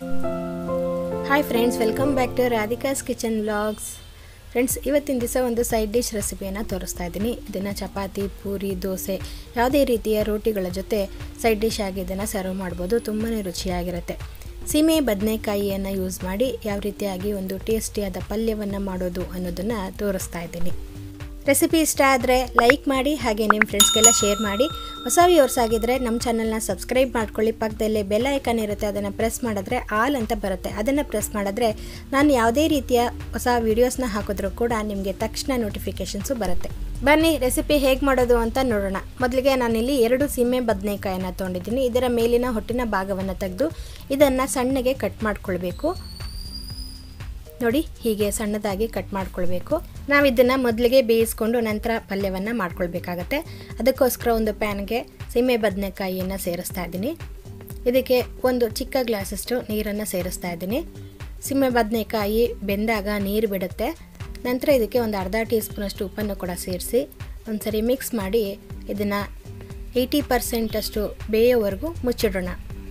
hi friends welcome back to Radhika's kitchen vlogs friends ಇವತ್ತಿನ ದಿವಸ ಒಂದು ಸೈಡ್ ಡಿಶ್ ರೆಸಿಪಿಯನ್ನು ತೋರಿಸ್ತಾ ಇದ್ದೀನಿ ಇದನ್ನು ಚಪಾತಿ ಪೂರಿ ದೋಸೆ ಯಾವುದೇ ರೀತಿಯ ರೋಟಿಗಳ ಜೊತೆ ಸೈಡ್ ಡಿಶ್ ಆಗಿ ಇದನ್ನು ಸರ್ವ್ ಮಾಡ್ಬೋದು ತುಂಬಾ ರುಚಿಯಾಗಿರುತ್ತೆ ಸೀಮೆ ಬದನೆಕಾಯಿಯನ್ನು ಯೂಸ್ ಮಾಡಿ ಯಾವ ರೀತಿಯಾಗಿ ಒಂದು ಟೇಸ್ಟಿಯಾದ ಪಲ್ಯವನ್ನು ಮಾಡೋದು ಅನ್ನೋದನ್ನು ತೋರಿಸ್ತಾ ಇದ್ದೀನಿ ರೆಸಿಪಿ ಇಷ್ಟ ಆದರೆ ಲೈಕ್ ಮಾಡಿ ಹಾಗೆ ನಿಮ್ಮ ಫ್ರೆಂಡ್ಸ್ಗೆಲ್ಲ ಶೇರ್ ಮಾಡಿ ಹೊಸ ವ್ಯೂವರ್ಸ್ ಆಗಿದ್ದರೆ ನಮ್ಮ ಚಾನಲ್ನ ಸಬ್ಸ್ಕ್ರೈಬ್ ಮಾಡ್ಕೊಳ್ಳಿ ಪಕ್ಕದಲ್ಲೇ ಬೆಲ್ ಐಕಾನ್ ಇರುತ್ತೆ ಅದನ್ನು ಪ್ರೆಸ್ ಮಾಡಿದ್ರೆ ಆಲ್ ಅಂತ ಬರುತ್ತೆ ಅದನ್ನು ಪ್ರೆಸ್ ಮಾಡಿದ್ರೆ ನಾನು ಯಾವುದೇ ರೀತಿಯ ಹೊಸ ವೀಡಿಯೋಸ್ನ ಹಾಕಿದ್ರೂ ಕೂಡ ನಿಮಗೆ ತಕ್ಷಣ ನೋಟಿಫಿಕೇಷನ್ಸು ಬರುತ್ತೆ ಬನ್ನಿ ರೆಸಿಪಿ ಹೇಗೆ ಮಾಡೋದು ಅಂತ ನೋಡೋಣ ಮೊದಲಿಗೆ ನಾನಿಲ್ಲಿ ಎರಡು ಸೀಮೆ ಬದನೆಕಾಯನ್ನು ತೊಗೊಂಡಿದ್ದೀನಿ ಇದರ ಮೇಲಿನ ಹೊಟ್ಟಿನ ಭಾಗವನ್ನು ತೆಗೆದು ಇದನ್ನು ಸಣ್ಣಗೆ ಕಟ್ ಮಾಡ್ಕೊಳ್ಬೇಕು ನೋಡಿ ಹೀಗೆ ಸಣ್ಣದಾಗಿ ಕಟ್ ಮಾಡ್ಕೊಳ್ಬೇಕು ನಾವು ಇದನ್ನು ಮೊದಲಿಗೆ ಬೇಯಿಸ್ಕೊಂಡು ನಂತರ ಪಲ್ಯವನ್ನು ಮಾಡ್ಕೊಳ್ಬೇಕಾಗತ್ತೆ ಅದಕ್ಕೋಸ್ಕರ ಒಂದು ಪ್ಯಾನ್ಗೆ ಸೀಮೆ ಬದನೆಕಾಯಿಯನ್ನು ಸೇರಿಸ್ತಾ ಇದ್ದೀನಿ ಇದಕ್ಕೆ ಒಂದು ಚಿಕ್ಕ ಗ್ಲಾಸಷ್ಟು ನೀರನ್ನು ಸೇರಿಸ್ತಾ ಇದ್ದೀನಿ ಸೀಮೆ ಬದನೆಕಾಯಿ ಬೆಂದಾಗ ನೀರು ಬಿಡುತ್ತೆ ನಂತರ ಇದಕ್ಕೆ ಒಂದು ಅರ್ಧ ಟೀ ಸ್ಪೂನಷ್ಟು ಉಪ್ಪನ್ನು ಕೂಡ ಸೇರಿಸಿ ಒಂದ್ಸರಿ ಮಿಕ್ಸ್ ಮಾಡಿ ಇದನ್ನು ಏಯ್ಟಿ ಪರ್ಸೆಂಟಷ್ಟು ಬೇಯೋವರೆಗೂ ಮುಚ್ಚಿಡೋಣ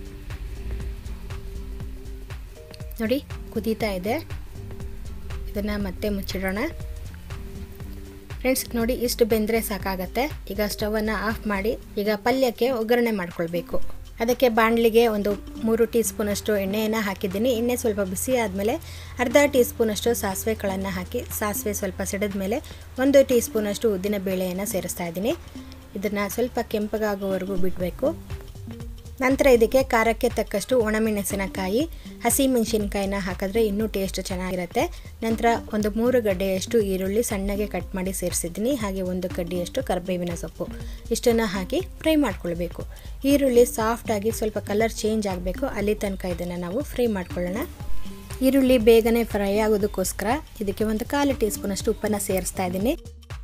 ನೋಡಿ ಕುದೀತಾ ಇದೆ ಇದನ್ನು ಮತ್ತೆ ಮುಚ್ಚಿಡೋಣ ಫ್ರೆಂಡ್ಸ್ ನೋಡಿ ಇಷ್ಟು ಬೆಂದರೆ ಸಾಕಾಗತ್ತೆ ಈಗ ಸ್ಟವನ್ನು ಆಫ್ ಮಾಡಿ ಈಗ ಪಲ್ಯಕ್ಕೆ ಒಗ್ಗರಣೆ ಮಾಡ್ಕೊಳ್ಬೇಕು ಅದಕ್ಕೆ ಬಾಣಲಿಗೆ ಒಂದು ಮೂರು ಟೀ ಸ್ಪೂನಷ್ಟು ಎಣ್ಣೆಯನ್ನು ಹಾಕಿದ್ದೀನಿ ಎಣ್ಣೆ ಸ್ವಲ್ಪ ಬಿಸಿ ಆದಮೇಲೆ ಅರ್ಧ ಟೀ ಸ್ಪೂನಷ್ಟು ಸಾಸಿವೆ ಕಾಳನ್ನು ಹಾಕಿ ಸಾಸಿವೆ ಸ್ವಲ್ಪ ಸಿಡಿದ ಮೇಲೆ ಒಂದು ಟೀ ಸ್ಪೂನಷ್ಟು ಉದ್ದಿನ ಬೇಳೆಯನ್ನು ಸೇರಿಸ್ತಾ ಇದ್ದೀನಿ ಇದನ್ನು ಸ್ವಲ್ಪ ಕೆಂಪಗಾಗುವವರೆಗೂ ಬಿಡಬೇಕು ನಂತರ ಇದಕ್ಕೆ ಖಾರಕ್ಕೆ ತಕ್ಕಷ್ಟು ಒಣಮೆಣಸಿನಕಾಯಿ ಹಸಿ ಮೆಣಸಿನ್ಕಾಯಿನ ಹಾಕಿದ್ರೆ ಇನ್ನೂ ಟೇಸ್ಟ್ ಚೆನ್ನಾಗಿರುತ್ತೆ ನಂತರ ಒಂದು ಮೂರು ಗಡ್ಡೆಯಷ್ಟು ಈರುಳ್ಳಿ ಸಣ್ಣಗೆ ಕಟ್ ಮಾಡಿ ಸೇರಿಸಿದ್ದೀನಿ ಹಾಗೆ ಒಂದು ಕಡ್ಡಿಯಷ್ಟು ಕರಿಬೇವಿನ ಸೊಪ್ಪು ಇಷ್ಟನ್ನು ಹಾಕಿ ಫ್ರೈ ಮಾಡ್ಕೊಳ್ಬೇಕು ಈರುಳ್ಳಿ ಸಾಫ್ಟಾಗಿ ಸ್ವಲ್ಪ ಕಲರ್ ಚೇಂಜ್ ಆಗಬೇಕು ಅಲ್ಲಿ ತನಕ ಇದನ್ನು ನಾವು ಫ್ರೈ ಮಾಡ್ಕೊಳ್ಳೋಣ ಈರುಳ್ಳಿ ಬೇಗನೆ ಫ್ರೈ ಆಗೋದಕ್ಕೋಸ್ಕರ ಇದಕ್ಕೆ ಒಂದು ಕಾಲು ಟೀ ಸ್ಪೂನಷ್ಟು ಉಪ್ಪನ್ನು ಸೇರಿಸ್ತಾ ಇದ್ದೀನಿ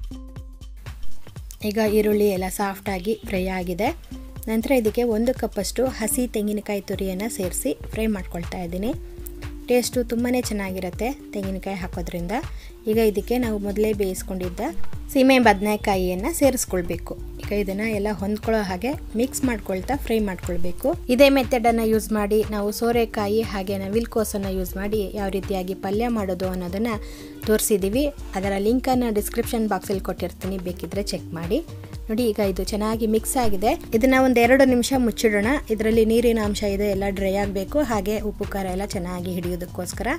ಈಗ ಈರುಳ್ಳಿ ಎಲ್ಲ ಸಾಫ್ಟಾಗಿ ಫ್ರೈ ಆಗಿದೆ ನಂತರ ಇದಕ್ಕೆ ಒಂದು ಕಪ್ಪಷ್ಟು ಹಸಿ ತೆಂಗಿನಕಾಯಿ ತುರಿಯನ್ನು ಸೇರಿಸಿ ಫ್ರೈ ಮಾಡ್ಕೊಳ್ತಾ ಇದ್ದೀನಿ ಟೇಸ್ಟು ತುಂಬಾ ಚೆನ್ನಾಗಿರುತ್ತೆ ತೆಂಗಿನಕಾಯಿ ಹಾಕೋದ್ರಿಂದ ಈಗ ಇದಕ್ಕೆ ನಾವು ಮೊದಲೇ ಬೇಯಿಸ್ಕೊಂಡಿದ್ದ ಸೀಮೆ ಬದನೆಕಾಯಿಯನ್ನು ಸೇರಿಸ್ಕೊಳ್ಬೇಕು ಈಗ ಇದನ್ನು ಎಲ್ಲ ಹೊಂದ್ಕೊಳ್ಳೋ ಹಾಗೆ ಮಿಕ್ಸ್ ಮಾಡ್ಕೊಳ್ತಾ ಫ್ರೈ ಮಾಡ್ಕೊಳ್ಬೇಕು ಇದೇ ಮೆಥಡನ್ನು ಯೂಸ್ ಮಾಡಿ ನಾವು ಸೋರೆಕಾಯಿ ಹಾಗೆ ನವಿಲ್ಕೋಸನ್ನು ಯೂಸ್ ಮಾಡಿ ಯಾವ ರೀತಿಯಾಗಿ ಪಲ್ಯ ಮಾಡೋದು ಅನ್ನೋದನ್ನು ತೋರಿಸಿದ್ದೀವಿ ಅದರ ಲಿಂಕನ್ನು ಡಿಸ್ಕ್ರಿಪ್ಷನ್ ಬಾಕ್ಸಲ್ಲಿ ಕೊಟ್ಟಿರ್ತೀನಿ ಬೇಕಿದ್ರೆ ಚೆಕ್ ಮಾಡಿ ನೋಡಿ ಈಗ ಇದು ಚೆನ್ನಾಗಿ ಮಿಕ್ಸ್ ಆಗಿದೆ ಇದನ್ನ ಒಂದು ಎರಡು ನಿಮಿಷ ಮುಚ್ಚಿಡೋಣ ಇದರಲ್ಲಿ ನೀರಿನ ಅಂಶ ಇದೆ ಎಲ್ಲ ಡ್ರೈ ಆಗಬೇಕು ಹಾಗೆ ಉಪ್ಪು ಖಾರ ಎಲ್ಲ ಚೆನ್ನಾಗಿ ಹಿಡಿಯೋದಕ್ಕೋಸ್ಕರ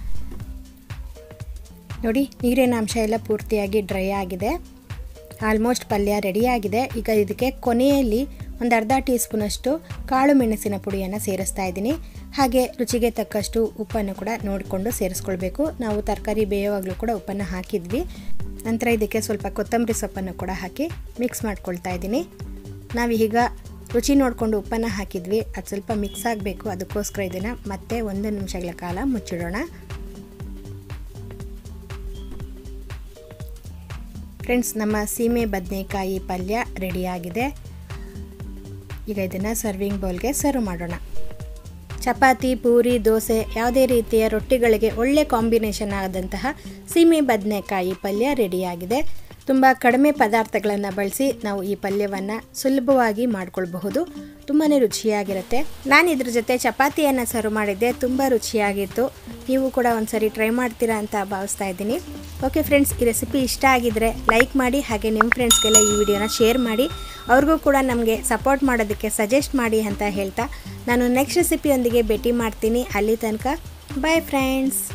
ನೋಡಿ ನೀರಿನ ಅಂಶ ಎಲ್ಲ ಪೂರ್ತಿಯಾಗಿ ಡ್ರೈ ಆಗಿದೆ ಆಲ್ಮೋಸ್ಟ್ ಪಲ್ಯ ರೆಡಿಯಾಗಿದೆ ಈಗ ಇದಕ್ಕೆ ಕೊನೆಯಲ್ಲಿ ಒಂದು ಅರ್ಧ ಟೀ ಸ್ಪೂನಷ್ಟು ಕಾಳು ಮೆಣಸಿನ ಪುಡಿಯನ್ನು ಸೇರಿಸ್ತಾ ಇದ್ದೀನಿ ಹಾಗೆ ರುಚಿಗೆ ತಕ್ಕಷ್ಟು ಉಪ್ಪನ್ನು ಕೂಡ ನೋಡಿಕೊಂಡು ಸೇರಿಸ್ಕೊಳ್ಬೇಕು ನಾವು ತರಕಾರಿ ಬೇಯುವಾಗಲೂ ಕೂಡ ಉಪ್ಪನ್ನು ಹಾಕಿದ್ವಿ ನಂತರ ಇದಕ್ಕೆ ಸ್ವಲ್ಪ ಕೊತ್ತಂಬರಿ ಸೊಪ್ಪನ್ನು ಕೂಡ ಹಾಕಿ ಮಿಕ್ಸ್ ಮಾಡ್ಕೊಳ್ತಾ ಇದ್ದೀನಿ ನಾವು ಈಗ ರುಚಿ ನೋಡಿಕೊಂಡು ಉಪ್ಪನ್ನು ಹಾಕಿದ್ವಿ ಅದು ಸ್ವಲ್ಪ ಮಿಕ್ಸ್ ಆಗಬೇಕು ಅದಕ್ಕೋಸ್ಕರ ಇದನ್ನು ಮತ್ತೆ ಒಂದು ನಿಮಿಷಗಳ ಕಾಲ ಮುಚ್ಚಿಡೋಣ ಫ್ರೆಂಡ್ಸ್ ನಮ್ಮ ಸೀಮೆ ಬದನೆಕಾಯಿ ಪಲ್ಯ ರೆಡಿಯಾಗಿದೆ ಈಗ ಇದನ್ನು ಸರ್ವಿಂಗ್ ಬೌಲ್ಗೆ ಸರ್ವ್ ಮಾಡೋಣ ಚಪಾತಿ ಪೂರಿ ದೋಸೆ ಯಾವುದೇ ರೀತಿಯ ರೊಟ್ಟಿಗಳಿಗೆ ಒಳ್ಳೆ ಕಾಂಬಿನೇಷನ್ ಆದಂತಹ ಸೀಮೆ ಬದನೆಕಾಯಿ ಪಲ್ಯ ರೆಡಿಯಾಗಿದೆ ತುಂಬ ಕಡಿಮೆ ಪದಾರ್ಥಗಳನ್ನು ಬಳಸಿ ನಾವು ಈ ಪಲ್ಯವನ್ನು ಸುಲಭವಾಗಿ ಮಾಡ್ಕೊಳ್ಬಹುದು ತುಂಬಾ ರುಚಿಯಾಗಿರುತ್ತೆ ನಾನು ಇದ್ರ ಜೊತೆ ಚಪಾತಿಯನ್ನು ಸರ್ವ್ ಮಾಡಿದ್ದೆ ತುಂಬ ರುಚಿಯಾಗಿತ್ತು ನೀವು ಕೂಡ ಒಂದ್ಸರಿ ಟ್ರೈ ಮಾಡ್ತೀರಾ ಅಂತ ಭಾವಿಸ್ತಾ ಇದ್ದೀನಿ ಓಕೆ ಫ್ರೆಂಡ್ಸ್ ಈ ರೆಸಿಪಿ ಇಷ್ಟ ಆಗಿದ್ದರೆ ಲೈಕ್ ಮಾಡಿ ಹಾಗೆ ನಿಮ್ಮ ಫ್ರೆಂಡ್ಸ್ಗೆಲ್ಲ ಈ ವಿಡಿಯೋನ ಶೇರ್ ಮಾಡಿ ಅವ್ರಿಗೂ ಕೂಡ ನಮಗೆ ಸಪೋರ್ಟ್ ಮಾಡೋದಕ್ಕೆ ಸಜೆಸ್ಟ್ ಮಾಡಿ ಅಂತ ಹೇಳ್ತಾ ನಾನು ನೆಕ್ಸ್ಟ್ ರೆಸಿಪಿಯೊಂದಿಗೆ ಭೇಟಿ ಮಾಡ್ತೀನಿ ಅಲ್ಲಿ ತನಕ ಬಾಯ್ ಫ್ರೆಂಡ್ಸ್